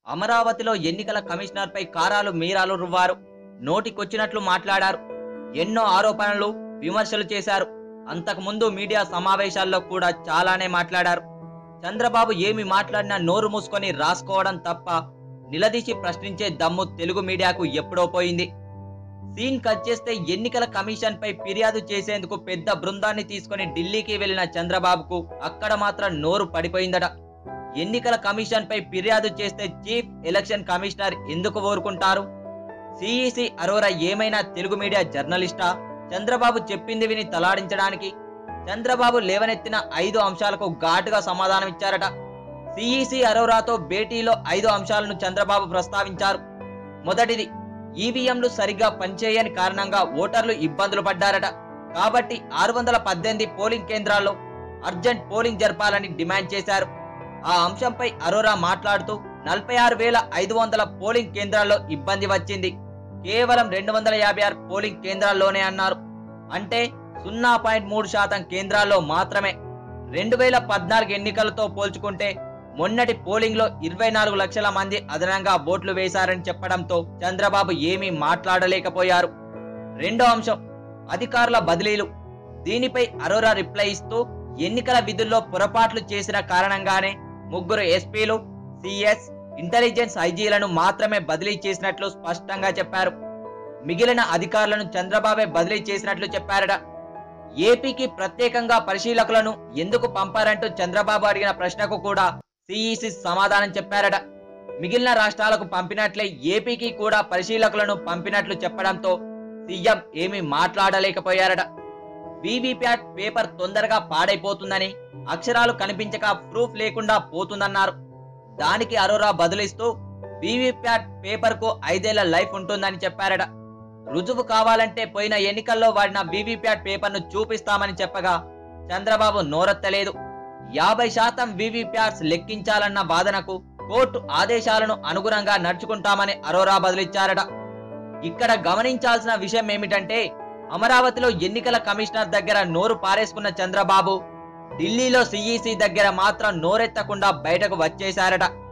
అమరావతిలో ఎన్నికల కమిషనర్పై కారాలు మీరాలు రువ్వారు నోటికొచ్చినట్లు మాట్లాడారు ఎన్నో ఆరోపణలు విమర్శలు చేశారు అంతకుముందు మీడియా సమావేశాల్లో కూడా చాలానే మాట్లాడారు చంద్రబాబు ఏమి మాట్లాడినా నోరు మూసుకొని రాసుకోవడం తప్ప నిలదీసి ప్రశ్నించే దమ్ము తెలుగు మీడియాకు ఎప్పుడో పోయింది సీన్ కట్ చేస్తే ఎన్నికల కమిషన్ పై ఫిర్యాదు చేసేందుకు పెద్ద బృందాన్ని తీసుకొని ఢిల్లీకి వెళ్లిన చంద్రబాబుకు అక్కడ మాత్రం నోరు పడిపోయిందట ఎన్నికల కమిషన్ పై ఫిర్యాదు చేస్తే చీఫ్ ఎలక్షన్ కమిషనర్ ఎందుకు ఊరుకుంటారు సిఈసి అరోరా ఏమైనా తెలుగు మీడియా జర్నలిస్టా చంద్రబాబు చెప్పింది విని తలాడించడానికి చంద్రబాబు లేవనెత్తిన ఐదు అంశాలకు ఘాటుగా సమాధానం ఇచ్చారట సిఈసి అరోరాతో భేటీలో ఐదు అంశాలను చంద్రబాబు ప్రస్తావించారు మొదటిది ఈవీఎంలు సరిగ్గా పనిచేయని కారణంగా ఓటర్లు ఇబ్బందులు పడ్డారట కాబట్టి ఆరు వందల పద్దెనిమిది పోలింగ్ కేంద్రాల్లో అర్జెంట్ పోలింగ్ జరపాలని డిమాండ్ చేశారు ఆ అంశంపై అరోరా మాట్లాడుతూ నలభై ఆరు వేల ఐదు వందల పోలింగ్ కేంద్రాల్లో ఇబ్బంది వచ్చింది కేవలం రెండు వందల యాభై ఆరు పోలింగ్ కేంద్రాల్లోనే అన్నారు అంటే సున్నా పాయింట్ మూడు శాతం కేంద్రాల్లో మాత్రమే రెండు వేల పద్నాలుగు ఎన్నికలతో పోల్చుకుంటే మొన్నటి పోలింగ్ లో ఇరవై నాలుగు లక్షల మంది అదనంగా ఓట్లు వేశారని చెప్పడంతో చంద్రబాబు ఏమీ మాట్లాడలేకపోయారు రెండో అంశం అధికారుల బదిలీలు దీనిపై అరోరా రిప్లై ఇస్తూ ఎన్నికల విధుల్లో పొరపాట్లు చేసిన కారణంగానే ముగ్గురు ఎస్పీలు సిఎస్ ఇంటెలిజెన్స్ ఐజీలను మాత్రమే బదిలీ చేసినట్లు స్పష్టంగా చెప్పారు మిగిలిన అధికారులను చంద్రబాబే బదిలీ చేసినట్లు చెప్పారట ఏపీకి ప్రత్యేకంగా పరిశీలకులను ఎందుకు పంపారంటూ చంద్రబాబు అడిగిన ప్రశ్నకు కూడా సిఈసి సమాధానం చెప్పారట మిగిలిన రాష్ట్రాలకు పంపినట్లే ఏపీకి కూడా పరిశీలకులను పంపినట్లు చెప్పడంతో సీఎం ఏమీ మాట్లాడలేకపోయారట వీవీప్యాట్ పేపర్ తొందరగా పాడైపోతుందని అక్షరాలు కనిపించక ప్రూఫ్ లేకుండా పోతుందన్నారు దానికి అరోరా బదులిస్తూ వీవీప్యాట్ పేపర్ కు ఐదేళ్ల లైఫ్ ఉంటుందని చెప్పారట రుజువు కావాలంటే పోయిన ఎన్నికల్లో వాడిన వీవీప్యాట్ పేపర్ను చూపిస్తామని చెప్పగా చంద్రబాబు నోరెత్తలేదు యాభై శాతం వీవీప్యాట్స్ లెక్కించాలన్న వాదనకు కోర్టు ఆదేశాలను అనుగుణంగా నడుచుకుంటామని అరోరా బదులిచ్చారట ఇక్కడ గమనించాల్సిన విషయం ఏమిటంటే అమరావతిలో ఎన్నికల కమిషనర్ దగ్గర నోరు పారేసుకున్న చంద్రబాబు ఢిల్లీలో సిఈసి దగ్గర మాత్రం నోరెత్తకుండా బయటకు వచ్చేశారట